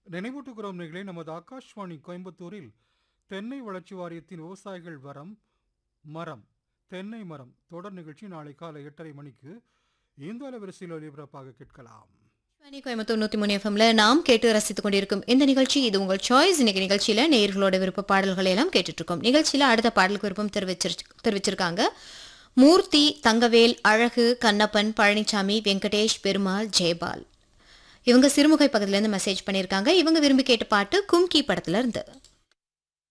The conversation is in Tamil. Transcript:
நினைவூட்டுகிறோம் நிகழே நமது ஆகாஷ்வாணி கோயம்புத்தூரில் தென்னை வளர்ச்சி வாரியத்தின் விவசாயிகள் வரம் மரம் தென்னை மரம் தொடர் நிகழ்ச்சி நாளை காலை எட்டரை மணிக்கு இந்த அலைவரிசையில் ஒலிபரப்பாக கேட்கலாம் ஆகாஷ்வாணி கோயம்புத்தூர் நூத்தி மூணு எஃப்எம்ல நாம் கேட்டு ரசித்துக் கொண்டிருக்கும் இந்த நிகழ்ச்சி இது உங்கள் சாய்ஸ் இன்னைக்கு நிகழ்ச்சியில நேயர்களோட விருப்ப பாடல்களை எல்லாம் கேட்டுட்டு இருக்கோம் நிகழ்ச்சியில அடுத்த பாடலுக்கு விருப்பம் தெரிவிச்சிரு தெரிவிச்சிருக்காங்க மூர்த்தி தங்கவேல் அழகு கண்ணப்பன் பழனிசாமி வெங்கடேஷ் பெருமாள் ஜெயபால் இவங்க சிறுமுகை பக்கத்துல இருந்து மெசேஜ் பண்ணியிருக்காங்க இவங்க விரும்பி கேட்ட பாட்டு கும்கி படத்துல இருந்து